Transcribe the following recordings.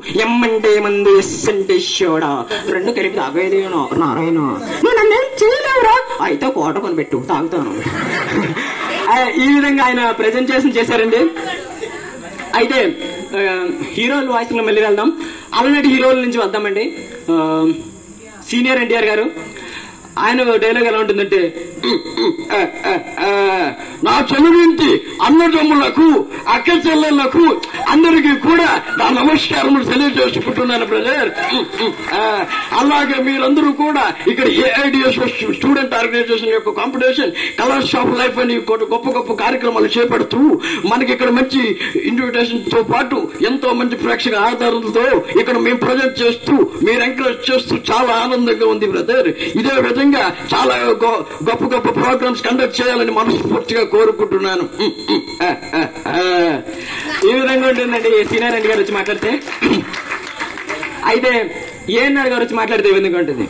ఎమ్మంటే మందు ఎస్ అంటే షోడా రెండు కలిపి తాగేది నా- నారాయణ నువ్వు నన్నేం చేయలేవురా అయితే కోట కొనిపెట్టు తాగుతాను ఆ, ఈ విధంగా ఆయన ప్రెజెంటేషన్ చేశారండి అయితే ఆ, హీరోల వాయిస్ లో మళ్ళీ వెళ్దాం అలనాటి హీరోల నుంచి వద్దామండి ఆ, సీనియర్ ఎన్టీఆర్ గారు ఆయన డైలాగ్ ఎలా ఉంటుందంటే ఆ, ఆ, ఆ, నా చనువింటి అన్నదమ్ములకు అక్క చెల్లెళ్లకు అందరికీ కూడా నా నమస్కారములు తెలియజేసుకుంటున్నాను బ్రదర్ ఆ, అలాగే మీరందరూ కూడా ఇక్కడ ఏఐడిఎస్ స్టూడెంట్ ఆర్గనైజేషన్ యొక్క కాంపిటీషన్ కలర్స్ ఆఫ్ లైఫ్ అని ఒక గొప్ప గొప్ప కార్యక్రమాలు చేపడుతూ మనకి ఇక్కడ మంచి ఇన్విటేషన్ తో పాటు ఎంతో మంచి ప్రేక్షక ఆధారాలతో ఇక్కడ మేము ప్రజెంట్ చేస్తూ మీరు ఎంకరేజ్ చేస్తూ చాలా ఆనందంగా ఉంది బ్రదర్ ఇదే విధంగా చాలా గొ- గొప్ప గొప్ప ప్రోగ్రామ్స్ కండక్ట్ చేయాలని మనస్ఫూర్తిగా కోరుకుంటున్నాను ఆ, ఆ, ఆ. ఈ విధంగా ఉంటుందండి సీనియర్ ఎన్టీ గారు వచ్చి మాట్లాడితే అయితే ఏఎన్ఆర్ గారు వచ్చి మాట్లాడితే ఈ విధంగా ఉంటుంది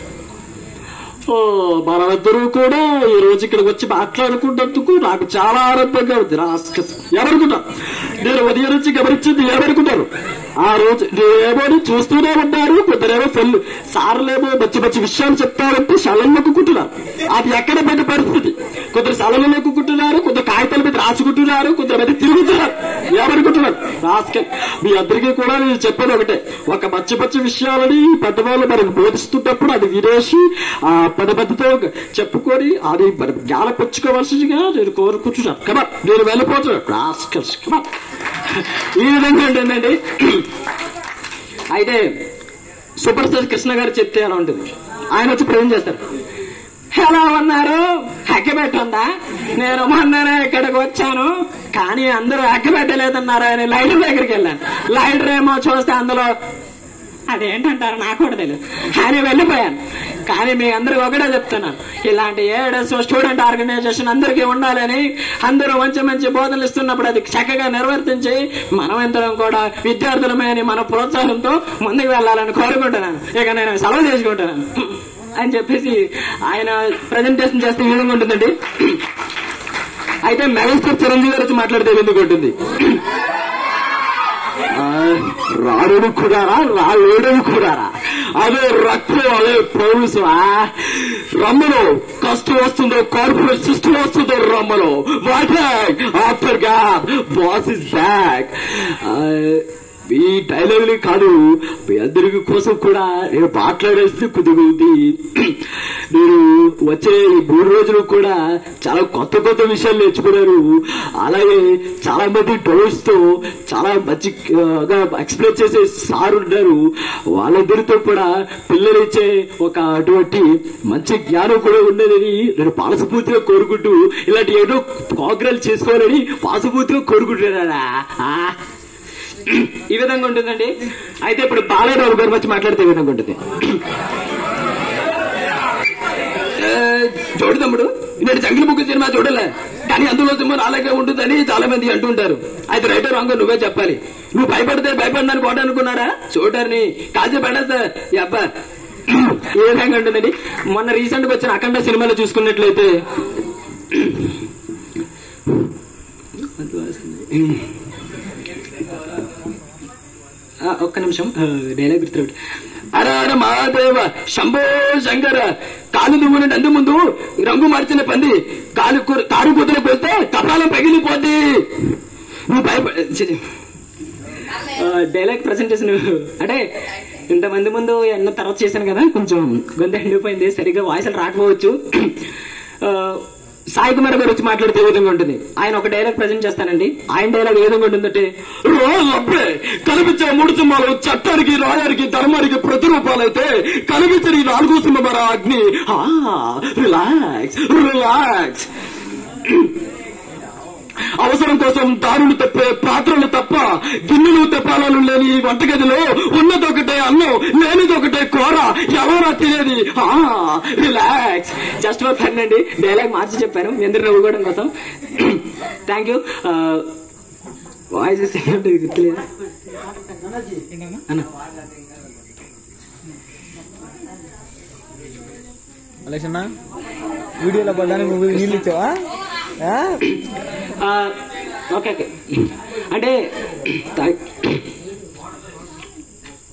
ఓ మనమిద్దరూ కూడా ఈ రోజు ఇక్కడికి వచ్చి మాట్లాడుకున్నందుకు నాకు చాలా ఆనందంగా ఉంది రాస్కస్ ఎవరుకుంటారు నేను ఉదయం నుంచి గమనించింది ఏమనుకుంటారు ఆ రోజు నేనేమో చూస్తూనే ఉన్నారు కొందరేమో ఫెల్ సార్లేమో మంచి మంచి విషయాలు చెప్తారంటే శలం నొక్కుంటున్నారు అది ఎక్కడ పెద్ద పరిస్థితి కొందరు శలలో నొక్కుంటున్నారు కొందరు కాగితాల మీద రాసుకుంటున్నారు కొందరు మీద తిరుగుతున్నారు ఏమనుకుంటున్నారు రాస్కల్ మీ అందరికీ కూడా నేను చెప్పాను ఒకటే ఒక మంచి మంచి విషయాలని పెద్దవాళ్ళు మనకు బోధిస్తున్నప్పుడు అది వినేసి ఆ పద పద్ధతితో చెప్పుకొని అది మనం జ్ఞానపరుచుకోవాల్సిందిగా నేను కోరుకుంటున్నాను కమా నేను వెళ్ళిపోతున్నాను రాస్కల్స్ కమా ఈ విధంగా ఉంటుందండి అయితే సూపర్ స్టార్ కృష్ణ గారు చెప్తే ఎలా ఉంటుంది ఆయన వచ్చి ప్రజెంట్ చేస్తారు ఎలా ఉన్నారు అగ్గబెట్టుందా నేను మొన్ననే ఇక్కడికి వచ్చాను కానీ అందరూ అగ్గబెట్టలేదన్నారు అని లైటర్ దగ్గరికి వెళ్ళాను లైటర్ ఏమో చూస్తే అందులో అదేంటంటారు నాకు కూడా తెలియదు అని వెళ్ళిపోయాను కానీ మీ అందరికి ఒకటే చెప్తున్నాను ఇలాంటి ఏడస్ స్టూడెంట్ ఆర్గనైజేషన్ అందరికీ ఉండాలని అందరూ మంచి మంచి బోధనలు ఇస్తున్నప్పుడు అది చక్కగా నిర్వర్తించి మనం ఎంతరం కూడా విద్యార్థులమే అని మన ప్రోత్సాహంతో ముందుకు వెళ్ళాలని కోరుకుంటున్నాను ఇక నేను సెలవు తీసుకుంటున్నాను అని చెప్పేసి ఆయన ప్రజెంటేషన్ చేస్తే ఈ విధంగా ఉంటుందండి అయితే మెగాస్టార్ చిరంజీవి గారు వచ్చి మాట్లాడితే ఎందుకు ఉంటుంది ఆ, రాడుడు కూడారా రాలేడు కూడారా అదే రక్తం అదే పౌరుషం రమ్మలో కష్టం వస్తుందో కార్పొరేట్ సిస్టమ్ వస్తుందో రమ్మలో what after gap boss is back ఈ డైలాగులు కాదు మీ అందరి కోసం కూడా నేను మాట్లాడేస్తే కుదుగుంది నేను వచ్చే ఈ మూడు రోజులు కూడా చాలా కొత్త కొత్త విషయాలు నేర్చుకున్నారు అలాగే చాలా మంది డౌట్స్ తో చాలా మంచిగా ఎక్స్ప్లెయిన్ చేసే సార్ ఉన్నారు వాళ్ళందరితో కూడా పిల్లలు ఇచ్చే ఒక అటువంటి మంచి జ్ఞానం కూడా ఉన్నదని నేను పాలసపూర్తిగా కోరుకుంటూ ఇలాంటి ఏదో ప్రోగ్రాలు చేసుకోవాలని పాలసపూర్తిగా కోరుకుంటున్నారా ఆ. ఈ విధంగా ఉంటుందండి అయితే ఇప్పుడు బాలయ్యరావు గారు వచ్చి మాట్లాడితే ఈ విధంగా ఉంటుంది ఏ, చూడు తమ్ముడు నేను జంగిల్ బుక్ సినిమా చూడలే కానీ అందులో సినిమా అలాగే ఉంటుందని చాలా మంది అంటుంటారు అయితే రైటర్ రాంగ్ నువ్వే చెప్పాలి నువ్వు భయపడితే భయపడినాను కోట అనుకున్నారా చూడర్ని కాల్చి పడేస్తా ఈ అబ్బా ఏ విధంగా ఉంటుందండి మొన్న రీసెంట్ గా వచ్చిన అఖండ సినిమాలో చూసుకున్నట్లయితే ఆ, ఒక్క నిమిషం డైలాగ్ గుర్తురాడు అరే అరే మహాదేవ శంభో శంకర కాలు దువ్వున నంది ముందు రంగు మార్చిన పంది కాలు కు- కారు కూతురు పోస్తే కపాలం పగిలిపోద్ది నువ్వు భయపడ ఛీ, డైలాగ్ ప్రజెంటేషన్ అంటే ఇంతమంది ముందు ఎన్న తర్వాత చేశాను కదా కొంచెం గొంతు ఎండిపోయింది సరిగ్గా వాయిస్ రాకపోవచ్చు ఆ, సాయి కుమార్ గారు వచ్చి మాట్లాడితే ఏ విధంగా ఉంటుంది ఆయన ఒక డైలాగ్ ప్రజెంట్ చేస్తానండి ఆయన డైలాగ్ ఏ విధంగా ఉంటుందంటే రోజు అప్పుడే కనిపించే మూడు సింహాలు చట్టానికి రాయానికి ధర్మానికి ప్రతిరూపాలైతే కనిపించిన ఈ నాలుగు సింహమర అగ్ని రిలాక్స్ రిలాక్స్ అవసరం కోసం దారులు తప్పే పాత్రలు తప్ప గిన్నెలు తెప్పాలను లేని ఈ వంటగదిలో ఉన్నదొకటే అన్నం లేనిదొకటే కూర ఎవరా తినేది రిలాక్స్ జస్ట్ ఫర్ ఫన్ అండి డైలాగ్ మార్చి చెప్పాను మీ అందరు నవ్వుకోవడం కోసం థ్యాంక్ యూ వాయిస్ గుర్తులేదు అన్న అలెక్సన్న వీడియోలో పడ్డానికి నువ్వు నీళ్ళు ఇచ్చావా ఆ? ఆ, ఓకే ఓకే అంటే తా-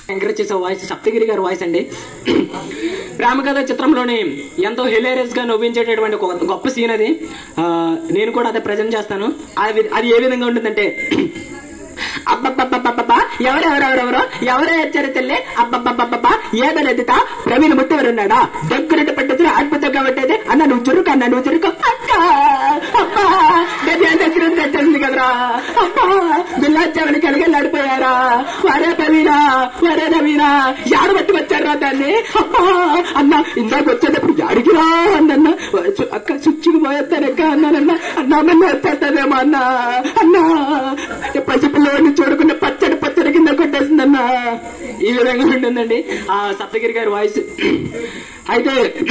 ఎంకరేజ్ చేసే వాయిస్ సప్తగిరి గారి వాయిస్ అండి ప్రేమ కథ చిత్రంలోని ఎంతో హిలేరియస్ గా నవ్వించేటటువంటి ఒక గొప్ప సీన్ అది ఆ, నేను కూడా అదే ప్రజెంట్ చేస్తాను అది అది ఏ విధంగా ఉంటుందంటే అబ్బబ్బబ్బబ్బబ్బా ఎవరెవరెవరెవరో ఎవరే వచ్చారు తెల్లి అబ్బబ్బబ్బబ్బా ఏదనదిత ప్రవీణ్ ముత్తెవరున్నాడా దగ్గర పట్టించిన అద్భుతంగా పెట్టేది అన్న నువ్వు చురుకు అన్న నువ్వు చురుకు అక్క అబ్బా గది దగ్గర తెచ్చింది కదరా అబ్బా గుల్లాచావని కలిగెళ్ళాడిపోయారా వరే ప్రవీణా వరే నవీనా యాడ బట్టి వచ్చారా దాన్ని అబ్బా అన్న ఇందాక వచ్చేటప్పుడు యాడికిరా అన్న అక్క చుచ్చుకు పోయేస్తానక్క అన్నానన్న అన్నా మన వచ్చేస్తానేమో అన్న అన్నా పసిపిల్లవాడిని చూడకుండా పచ్చడి పచ్చడి కింద కొట్టేసిందన్న ఈ విధంగా ఉంటుందండి ఆ సప్తగిరి గారి వాయిస్ అయితే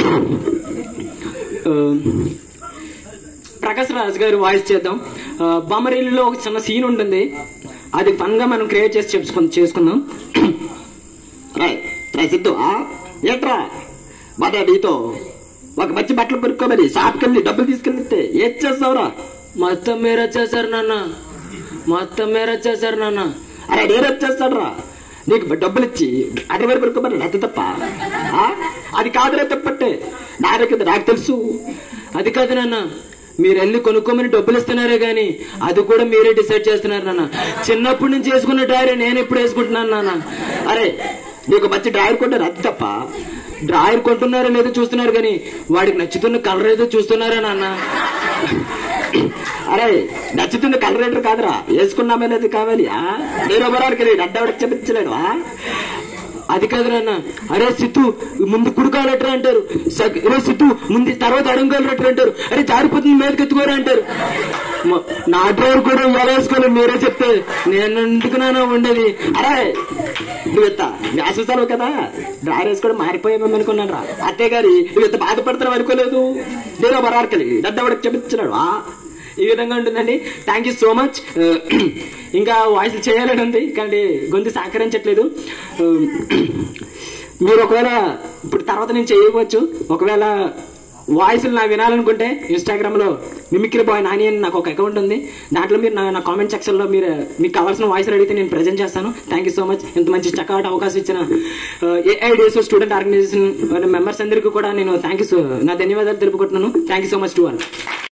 ఆ, ప్రకాశ్ రాజ్ గారి వాయిస్ చేద్దాం ఆ, బొమ్మరీలులో ఒక చిన్న సీన్ ఉంటుంది అది ఫన్ గా మనం క్రియేట్ చేసి చెప్పుకుందాం చేసుకుందాం రాయ్ రాయ్ సిద్ధు ఆ? ఏంట్రా బాగా నీతో ఒక మంచి బట్టలు కొనుక్కోమని షాప్కెళ్ళి డబ్బులు తీసుకెళ్ళితే ఏం చేస్తావురా మొత్తం మీరు వచ్చేసారు నాన్న మొత్తం మీరు వచ్చేసారు నాన్న అరే నేను వచ్చేస్తాడురా నీకు డబ్బులు ఇచ్చి అటు వరకు కొనుక్కోమని అది తప్ప ఆ? అది కాదురా తప్పట్టే నా దగ్గర నాకు తెలుసు అది కాదు నాన్న మీరు వెళ్ళి కొనుక్కోమని డబ్బులు ఇస్తున్నారే గాని అది కూడా మీరే డిసైడ్ చేస్తున్నారు నాన్న చిన్నప్పటి నుంచి వేసుకున్న డ్రాయర్ నేను ఎప్పుడు వేసుకుంటున్నాను నాన్న అరే నీకు మంచి డ్రైవర్ కొంటారు అది తప్ప డ్రాయర్ కొంటున్నారో లేదో చూస్తున్నారు కానీ వాడికి నచ్చుతున్న కలర్ ఏదో చూస్తున్నారా నాన్న అరే నచ్చుతున్న కలర్ రేటర్ కాదురా వేసుకున్నామనేది కావాలి ఆ? నేను ఒకరానికి అడ్డవాడికి చెప్పించలేడు ఆ? అది కాదు నాన్న అరే సిత్తు ముందు కుడుకోవాలట్రా అంటారు సగ్- అరే సిత్తు ముందు తర్వాత అడుగుకోవాలట్రా అంటారు అరే జారిపోతుంది మీదకి ఎత్తుకోరా అంటారు మ- నా డ్రైవర్ కూడా ఎలా వేసుకోవాలి మీరే చెప్తే నేను ఎందుకు నాన్న ఉండేది అరే నువ్వు ఇంత వేసేసావు కదా డ్రైవర్ వేసుకోవడం మారిపోయామని అనుకున్నాను రా అంతే గారి నువ్వు ఇంత బాధపడతావు అనుకోలేదు నేను ఒకరానికి అడ్డవాడికి చెప్పించినాడు ఆ? ఈ విధంగా ఉంటుందండి థ్యాంక్ యూ సో మచ్ ఇంకా వాయిస్ చేయాలని ఉంది కానీ గొంతు సహకరించట్లేదు Uh, మీరు ఒకవేళ ఇప్పుడు తర్వాత నేను చేయవచ్చు ఒకవేళ వాయిస్ నా వినాలనుకుంటే ఇన్స్టాగ్రామ్ లో మిమిక్రీ బాయ్ నాని అని నాకు ఒక అకౌంట్ ఉంది దాంట్లో మీరు నా- నా కామెంట్ సెక్షన్ లో మీరు మీకు కావాల్సిన వాయిస్ అడిగితే నేను ప్రజెంట్ చేస్తాను థ్యాంక్ యూ సో మచ్ ఇంత మంచి చక్కటి అవకాశం ఇచ్చిన ఏఐడిఎస్ స్టూడెంట్ ఆర్గనైజేషన్ మెంబర్స్ అందరికీ కూడా నేను థ్యాంక్ యూ నా ధన్యవాదాలు తెలుపుకుంటున్నాను thank you so much to all